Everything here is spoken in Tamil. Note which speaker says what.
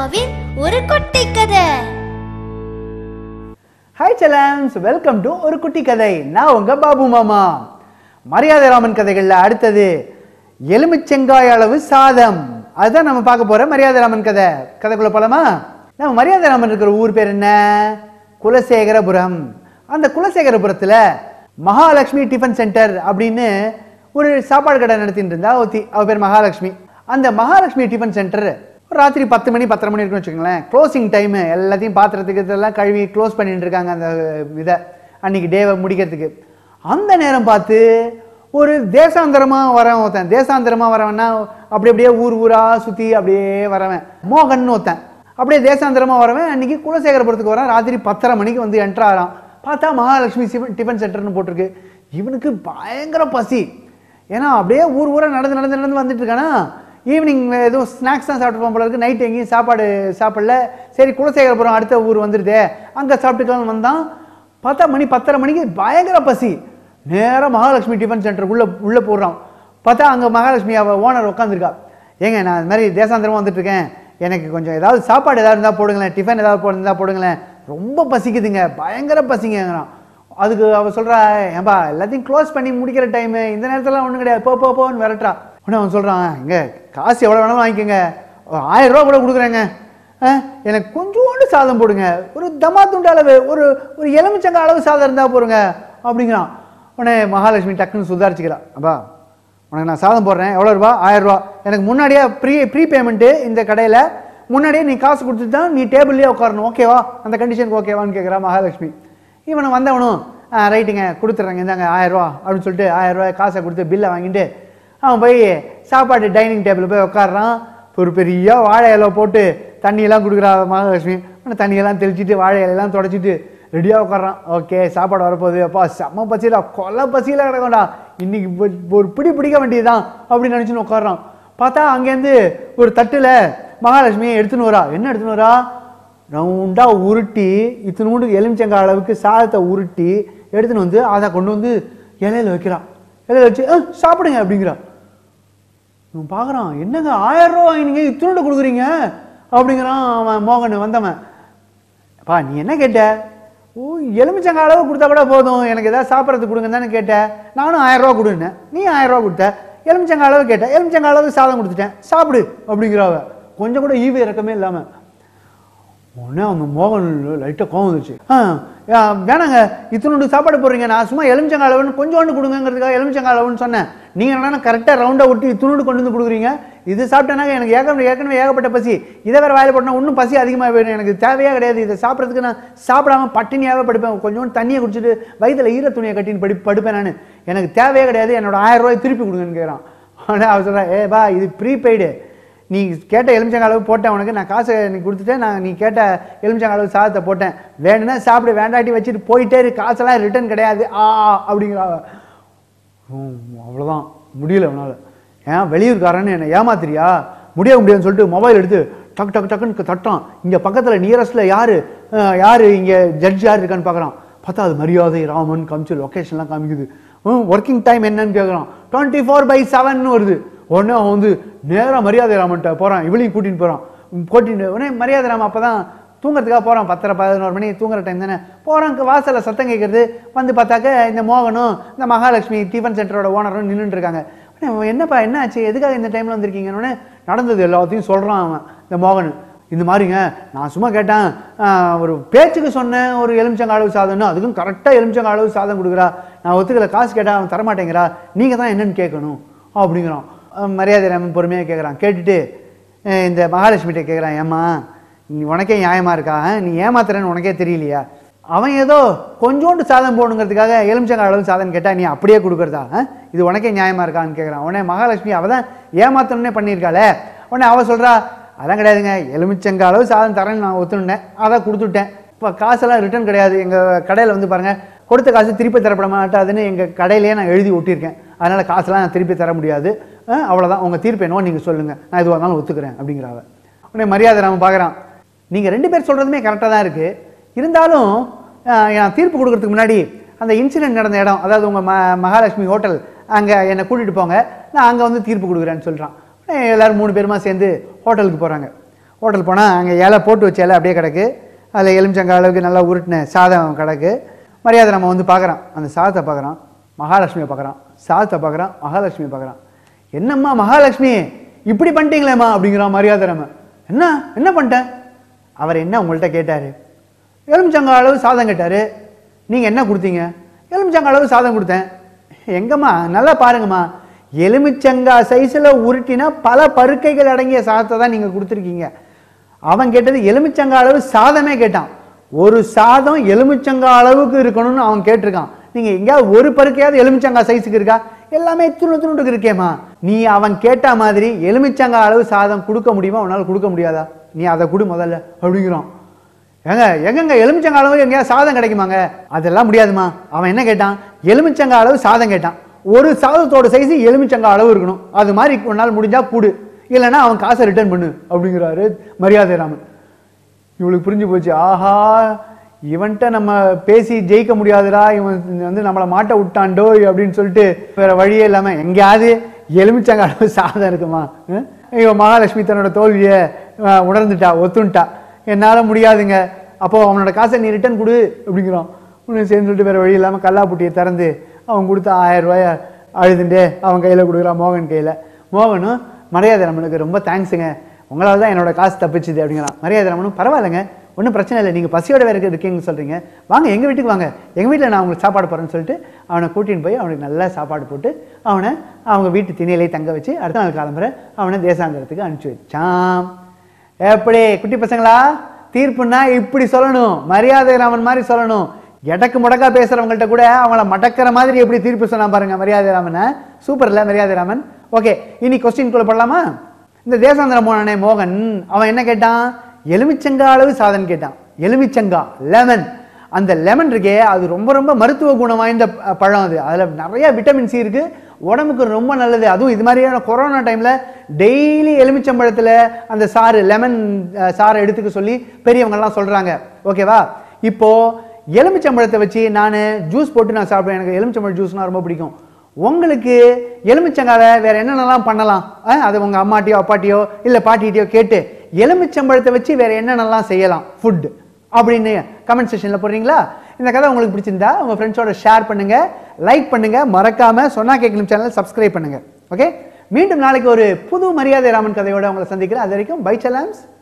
Speaker 1: மாமாவின் ஒரு குட்டி கதை
Speaker 2: ஹாய் செலம்ஸ் வெல்கம் டு ஒரு குட்டி கதை நான் உங்க பாபு மாமா மரியாதை ராமன் கதைகள்ல அடுத்தது எலுமிச்செங்காய் அளவு சாதம் அதுதான் நம்ம பார்க்க போற மரியாதை ராமன் கதை கதைக்குள்ள போலாமா நம்ம மரியாதை ராமன் இருக்கிற ஊர் பேர் என்ன குலசேகரபுரம் அந்த குலசேகரபுரத்துல மகாலட்சுமி டிஃபன் சென்டர் அப்படின்னு ஒரு சாப்பாடு கடை நடத்திட்டு இருந்தா ஒருத்தி அவ பேர் மகாலட்சுமி அந்த மகாலட்சுமி டிஃபன் சென்டர் ராத்திரி பத்து மணி பத்தரை மணி இருக்குன்னு வச்சுக்கோங்களேன் க்ளோசிங் டைமு எல்லாத்தையும் பாத்திரத்துக்கு இதெல்லாம் கழுவி க்ளோஸ் பண்ணிட்டு இருக்காங்க அந்த இதை அன்னைக்கு டேவை முடிக்கிறதுக்கு அந்த நேரம் பார்த்து ஒரு தேசாந்தரமாக வரவன் ஒருத்தன் தேசாந்தரமாக வரவன்னா அப்படி அப்படியே ஊர் ஊராக சுற்றி அப்படியே வரவன் மோகன் ஒருத்தன் அப்படியே தேசாந்தரமாக வரவன் அன்னைக்கு குலசேகரபுரத்துக்கு வரான் ராத்திரி பத்தரை மணிக்கு வந்து என்ட்ரு ஆகிறான் பார்த்தா மகாலட்சுமி சிவன் டிஃபன் சென்டர்னு போட்டிருக்கு இவனுக்கு பயங்கர பசி ஏன்னா அப்படியே ஊர் ஊராக நடந்து நடந்து நடந்து வந்துட்டு இருக்கானா ஈவினிங் எதுவும் ஸ்நாக்ஸ் தான் சாப்பிட்டு போல இருக்கு நைட் எங்கேயும் சாப்பாடு சாப்பிடல சரி குலசேகரபுரம் அடுத்த ஊர் வந்துருதே அங்கே சாப்பிட்டுக்கலாம்னு வந்தான் பார்த்தா மணி பத்தரை மணிக்கு பயங்கர பசி நேராக மகாலட்சுமி டிஃபன் சென்டருக்குள்ளே உள்ளே போடுறான் பார்த்தா அங்கே மகாலட்சுமி அவள் ஓனர் உட்காந்துருக்கா ஏங்க நான் இந்த மாதிரி தேசாந்திரமாக வந்துட்டு இருக்கேன் எனக்கு கொஞ்சம் ஏதாவது சாப்பாடு ஏதாவது இருந்தால் போடுங்களேன் டிஃபன் ஏதாவது போ- இருந்தால் போடுங்களேன் ரொம்ப பசிக்குதுங்க பயங்கர பசிங்கிறான் அதுக்கு அவ சொல்றா ஏன்பா எல்லாத்தையும் க்ளோஸ் பண்ணி முடிக்கிற டைமு இந்த நேரத்துல ஒன்றும் கிடையாது போ போ போன்னு விரட்டுறா உடனே அவன் சொல்றான் இங்க காசு எவ்வளோ வேணாலும் வாங்கிக்கோங்க ஒரு ஆயிரம் ரூபா கூட கொடுக்குறேங்க ஆ, எனக்கு கொஞ்சோண்டு சாதம் போடுங்க ஒரு தமா துண்டு அளவு ஒரு ஒரு எலுமிச்சங்க அளவு சாதம் இருந்தால் போடுங்க அப்படிங்கிறான் உடனே மகாலட்சுமி டக்குன்னு சுதாரிச்சுக்கிறான் அப்பா உனக்கு நான் சாதம் போடுறேன் எவ்வளோ ரூபா ஆயிரம் ரூபா எனக்கு முன்னாடியே ப்ரீ ப்ரீ பேமெண்ட்டு இந்த கடையில் முன்னாடியே நீ காசு கொடுத்துட்டு தான் நீ டேபிள்லேயே உட்காரணும் ஓகேவா அந்த கண்டிஷனுக்கு ஓகேவான்னு கேட்குறா மகாலட்சுமி இவனை வந்தவனும் "ஆ, ரைட்டுங்க கொடுத்துட்றேங்க இந்தாங்க ஆயிரம் ரூபா அப்படின்னு சொல்லிட்டு ஆயிரம் ரூபாய் காசை கொடுத்து பில்லை வாங்கிட்டு அவன் போய் சாப்பாடு டைனிங் டேபிள் போய் உட்காடுறான் ஒரு பெரிய வாழை இலை போட்டு தண்ணியெல்லாம் கொடுக்குறா மகாலட்சுமி உடனே தண்ணியெல்லாம் தெளிச்சிட்டு வாழை இலையெல்லாம் தொடச்சிட்டு ரெடியாக உட்காடுறான் ஓகே சாப்பாடு வரப்போகுது அப்பா செம்ம பசியில கொலை பசியில் கிடக்கும்டா இன்னைக்கு இப்ப ஒரு பிடி பிடிக்க வேண்டியதுதான் அப்படின்னு நினச்சின்னு உட்காடுறான் பார்த்தா அங்கேருந்து ஒரு தட்டில் மகாலட்சுமியை எடுத்துன்னு வரா என்ன எடுத்துன்னு வரா ரவுண்டாக உருட்டி இத்தினூண்டு எலுமிச்சங்காய் அளவுக்கு சாதத்தை உருட்டி எடுத்துன்னு வந்து அதை கொண்டு வந்து இலையில வைக்கிறான் இலையில வச்சு "அஹ், சாப்பிடுங்க அப்படிங்கிறா இவன் பார்க்குறான் என்னங்க ஆயிரம் ரூபா வாங்கினீங்க இத்தினோண்டு கொடுக்குறீங்க அப்படிங்கிறான் அவன் மோகன் வந்தவன் அப்பா நீ என்ன கேட்ட ஓ எலுமிச்சங்காய் அளவு கொடுத்தா கூட போதும் எனக்கு ஏதாவது சாப்பிட்றதுக்கு கொடுங்க தானே கேட்ட நானும் ஆயிரம் ரூபா கொடுன்னேன் நீ ஆயிரம் ரூபா கொடுத்த எலுமிச்சங்காய் அளவு கேட்ட எலுமிச்சங்காய் அளவு சாதம் கொடுத்துட்டேன் சாப்பிடு அப்படிங்கிறாவ கொஞ்சம் கூட ஈவு இறக்கமே இல்லாமல் உடனே அவங்க மோகன் லைட்டாக கோவம் வந்துச்சு ஆ ஆ, வேணாங்க இத்தனோண்டு சாப்பாடு போடுறீங்க நான் சும்மா எலுமிச்சங்காய் அளவுன்னு கொஞ்சோண்டு கொடுங்கங்கிறதுக்காக எலுமிச்சங்காய் அளவுன்னு சொன்னேன் நீங்கள் என்னன்னா கரெக்டாக ரவுண்டாக விட்டு இத்தனோண்டு கொண்டு வந்து கொடுக்குறீங்க இது சாப்பிட்டேனாக்க எனக்கு ஏற்கனவே ஏற்கனவே ஏகப்பட்ட பசி இதை வேறு வாயில் போட்டா இன்னும் பசி அதிகமாக வேணும் எனக்கு தேவையே கிடையாது இதை சாப்பிட்றதுக்கு நான் சாப்பிடாம பட்டினியாகவே படுப்பேன் கொஞ்சோண்டு தண்ணியை குடிச்சிட்டு வயித்துல ஈர துணியை கட்டின்னு படி படுப்பேன் நான் எனக்கு தேவையே கிடையாது என்னோட ஆயிரம் ரூபாய் திருப்பி கொடுங்கன்னு கேட்குறான் உடனே அவர் சொல்கிறேன் ஏ பா இது ப்ரீபெய்டு நீ கேட்ட எலுமிச்சங்காய் அளவு போட்டேன் உனக்கு நான் காசை நீ கொடுத்துட்டேன் நான் நீ கேட்ட எலுமிச்சங்காய் அளவு சாதத்தை போட்டேன் வேணும்னா சாப்பிடு வேண்டாட்டி வச்சுட்டு போயிட்டே இரு காசெல்லாம் ரிட்டர்ன் கிடையாது ஆ அப்படிங்கிறா அவ. ஹம், அவ்வளவுதான் முடியல அவனால ஏன் வெளியூர்காரன்னு என்னை ஏமாத்துறியா முடிய முடியாதுன்னு சொல்லிட்டு மொபைல் எடுத்து டக்கு டக்கு டக்குன்னு தட்டான் இங்கே பக்கத்தில் நியரஸ்ட்டில் யார் யார் இங்கே ஜட்ஜ் யார் இருக்கான்னு பார்க்குறான் பார்த்தா அது மரியாதை ராமன் காமிச்சு லொக்கேஷன்லாம் காமிக்குது ஒர்க்கிங் டைம் என்னன்னு கேட்குறான் டுவெண்ட்டி ஃபோர் பை செவன் வருது உடனே அவன் வந்து நேராக மரியாதை ராமன்ட்ட போகிறான் இவளையும் கூட்டின்னு போகிறான் கூட்டிட்டு உடனே மரியாதை ராமன் அப்போ தான் தூங்குறதுக்காக போகிறான் பத்தரை பதினோரு மணி தூங்குற டைம் தானே போகிறான் வாசலில் சத்தம் கேட்குறது வந்து பார்த்தாக்க இந்த மோகனும் இந்த மகாலட்சுமி டிஃபன் சென்டரோட ஓனரும் நின்றுட்டு இருக்காங்க உடனே அவன் என்னப்பா என்ன ஆச்சு எதுக்காக இந்த டைமில் வந்திருக்கீங்கன்னு உடனே நடந்தது எல்லாத்தையும் சொல்கிறான் அவன் இந்த மோகன் இந்த மாதிரிங்க நான் சும்மா கேட்டேன் ஆஹ், ஒரு பேச்சுக்கு சொன்னேன் ஒரு எலுமிச்சங்க அளவு சாதம்னு அதுக்கும் கரெக்டாக எலுமிச்சங்க அளவு சாதம் கொடுக்குறா நான் ஒத்துக்கல காசு கேட்டா அவன் தரமாட்டேங்கிறா நீங்கள் தான் என்னன்னு கேட்கணும் அப்படிங்கிறான் அஹ், மரியாதை ராமன் பொறுமையாக கேட்குறான் கேட்டுட்டு அஹ், இந்த மகாலட்சுமிகிட்ட கேட்குறான் ஏம்மா நீ உனக்கே நியாயமா இருக்கா ஆ? நீ ஏமாத்துறேன்னு உனக்கே தெரியலையா அவன் ஏதோ கொஞ்சோண்டு சாதம் போடணுங்கிறதுக்காக எலுமிச்சங்காய் அளவு சாதம் கேட்டா நீ அப்படியே கொடுக்குறதா ஆ? இது உனக்கே நியாயமா இருக்கான்னு கேட்குறான் உடனே மகாலட்சுமி அவ தான் ஏமாத்தணுன்னே பண்ணியிருக்காளே உடனே அவ சொல்றா அதெல்லாம் கிடையாதுங்க எலுமிச்சங்காய் அளவு சாதம் தரேன்னு நான் ஒத்துணுட்டேன் அதான் கொடுத்துட்டேன் இப்போ காசெல்லாம் ரிட்டர்ன் கிடையாது எங்கள் கடையில் வந்து பாருங்க கொடுத்த காசு திருப்பி தரப்பட மாட்டாதுன்னு எங்கள் கடையிலேயே நான் எழுதி ஒட்டியிருக்கேன் அதனால் காசெல்லாம் நான் திருப்பி தர முடியாது ஆ, அவ்வளவுதான் உங்கள் தீர்ப்பு என்னவோ நீங்கள் சொல்லுங்கள் நான் எதுவாக இருந்தாலும் ஒத்துக்கிறேன் அப்படிங்கிறாவ உடனே மரியாதை நாம பார்க்குறான் நீங்கள் ரெண்டு பேர் சொல்கிறதுமே கரெக்டாக தான் இருக்குது இருந்தாலும் ஆஹ், நான் தீர்ப்பு கொடுக்கறதுக்கு முன்னாடி அந்த இன்சிடென்ட் நடந்த இடம் அதாவது உங்கள் ம மகாலட்சுமி ஹோட்டல் அங்கே என்னை கூட்டிகிட்டு போங்க நான் அங்கே வந்து தீர்ப்பு கொடுக்குறேன்னு சொல்கிறான் எல்லாரும் மூணு பேருமா சேர்ந்து ஹோட்டலுக்கு போகிறாங்க ஹோட்டல் போனால் அங்கே இலை போட்டு வச்ச இலை அப்படியே கிடக்கு அதில் எலுமிச்சங்காய் அளவுக்கு நல்லா உருட்டின சாதம் கிடக்கு மரியாதை நம்ம வந்து பார்க்குறான் அந்த சாதத்தை பார்க்குறான் மகாலட்சுமியை பார்க்குறான் சாதத்தை பார்க்குறான் மகாலட்சுமியை பார்க்குறான் என்னம்மா மகாலட்சுமி இப்படி பண்ணிட்டீங்களேம்மா அப்படிங்கிறான் மரியாதை நம்ம என்ன என்ன பண்ணிட்டேன் அவர் என்ன உங்கள்கிட்ட கேட்டார் எலுமிச்சங்காய் அளவு சாதம் கேட்டார் நீங்கள் என்ன கொடுத்தீங்க எலுமிச்சங்காய் அளவு சாதம் கொடுத்தேன் எங்கம்மா நல்லா பாருங்கம்மா எலுமிச்சங்காய் சைஸில் உருட்டினா பல பருக்கைகள் அடங்கிய சாதத்தை தான் நீங்கள் கொடுத்துருக்கீங்க அவன் கேட்டது எலுமிச்சங்காய் அளவு சாதமே கேட்டான் ஒரு சாதம் எலுமிச்சங்காய் அளவுக்கு இருக்கணும்னு அவன் கேட்டிருக்கான் நீங்கள் எங்கேயாவது ஒரு பருக்கையாவது எலுமிச்சங்காய் சைஸுக்கு இருக்கா எல்லாமே துணு துணுட்டுக்கு இருக்கேம்மா நீ அவன் கேட்ட மாதிரி எலுமிச்சங்காய் அளவு சாதம் கொடுக்க முடியுமா அவனால் கொடுக்க முடியாதா நீ அதை கொடு முதல்ல அப்படிங்கிறான் ஏங்க எங்கங்க எலுமிச்சங்காய் அளவு எங்கேயாவது சாதம் கிடைக்குமாங்க அதெல்லாம் முடியாதுமா அவன் என்ன கேட்டான் எலுமிச்சங்காய் அளவு சாதம் கேட்டான் ஒரு சாதத்தோட சைஸ் எலுமிச்சங்காய் அளவு இருக்கணும் அது மாதிரி உன்னால் முடிஞ்சா கூடு இல்லைன்னா அவன் காசை ரிட்டர்ன் பண்ணு அப்படிங்கிறாரு மரியாதை ராமன் இவளுக்கு புரிஞ்சு போச்சு ஆஹா இவன்கிட்ட நம்ம பேசி ஜெயிக்க முடியாதுடா இவன் வந்து நம்மளை மாட்ட விட்டான்டோ அப்படின்னு சொல்லிட்டு வேற வழியே இல்லாம எங்கேயாவது எலுமிச்சங்காய் அளவு சாதம் இருக்குமா அஹ்? இவன் மகாலட்சுமி தன்னோட தோல்வியை அஹ், உணர்ந்துட்டா ஒத்துன்ட்டா என்னால் முடியாதுங்க அப்போ அவனோட காசை நீ ரிட்டர்ன் கொடு அப்படிங்கிறான் ஒன்று சேர்ந்து சொல்லிட்டு வேற வழி இல்லாமல் கல்லாப்புட்டியை திறந்து அவன் கொடுத்த ஆயிரம் ரூபாய அழுதுண்டே அவன் கையில் கொடுக்குறான் மோகன் கையில் மோகனும் மரியாதை ரமனுக்கு ரொம்ப தேங்க்ஸுங்க உங்களால் தான் என்னோட காசு தப்பிச்சுது அப்படிங்கிறான் மரியாதை ரமனும் பரவாயில்லைங்க ஒன்றும் பிரச்சனை இல்லை நீங்கள் பசியோட வேற இருக்கீங்கன்னு சொல்கிறீங்க வாங்க எங்கள் வீட்டுக்கு வாங்க எங்கள் வீட்டில் நான் உங்களுக்கு சாப்பாடு போகிறேன்னு சொல்லிட்டு அவனை கூட்டின்னு போய் அவனுக்கு நல்லா சாப்பாடு போட்டு அவனை அவங்க வீட்டு திணையிலே தங்க வச்சு அடுத்த நாள் கிளம்புற அவனை தேசாந்திரத்துக்கு அனுப்பிச்சி வச்சான் எப்படி குட்டி பசங்களா தீர்ப்புன்னா இப்படி சொல்லணும் மரியாதை ராமன் மாதிரி சொல்லணும் எடக்கு முடக்கா பேசுறவங்கள்ட்ட கூட அவங்கள மடக்கிற மாதிரி எப்படி தீர்ப்பு சொன்னா பாருங்க மரியாதை ராமனை சூப்பர்ல மரியாதை ராமன் ஓகே இனி கொஸ்டின் குள்ள போடலாமா இந்த தேசாந்திரம் போனானே மோகன் அவன் என்ன கேட்டான் எலுமிச்சங்கா அளவு சாதன் கேட்டான் எலுமிச்சங்கா லெமன் அந்த லெமன் இருக்கே அது ரொம்ப ரொம்ப மருத்துவ குணம் வாய்ந்த ப- பழம் அது அதில் நிறைய விட்டமின் சி இருக்கு உடம்புக்கு ரொம்ப நல்லது அதுவும் இது மாதிரியான கொரோனா டைமில் டெய்லி எலுமிச்சம்பழத்தில் அந்த சாறு லெமன் சாறை எடுத்துக்க சொல்லி பெரியவங்கெல்லாம் சொல்கிறாங்க ஓகேவா இப்போ எலுமிச்சம்பழத்தை வச்சு நான் ஜூஸ் போட்டு நான் சாப்பிடுவேன் எனக்கு எலுமிச்சம்பழம் ஜூஸ்னால் ரொம்ப பிடிக்கும் உங்களுக்கு எலுமிச்சங்காவை வேற என்னென்னலாம் பண்ணலாம் அஹ், அது உங்கள் அம்மாட்டியோ அப்பாட்டியோ இல்லை பாட்டிகிட்டயோ கேட்டு எலுமிச்சம்பழத்தை வச்சு வேற என்னென்னலாம் செய்யலாம் ஃபுட் அப்படின்னு கமெண்ட் செக்ஷனில் போடுறீங்களா இந்த கதை உங்களுக்கு பிடிச்சிருந்தா உங்கள் ஃப்ரெண்ட்ஸோட ஷேர் பண்ணுங்க லைக் பண்ணுங்க மறக்காம சொன்னா கேட்கணும் சேனல் சப்ஸ்கிரைப் பண்ணுங்க ஓகே மீண்டும் நாளைக்கு ஒரு புது மரியாதை ராமன் கதையோட உங்களை சந்திக்கிறேன் அது வரைக்கும் பை சலாம்ஸ்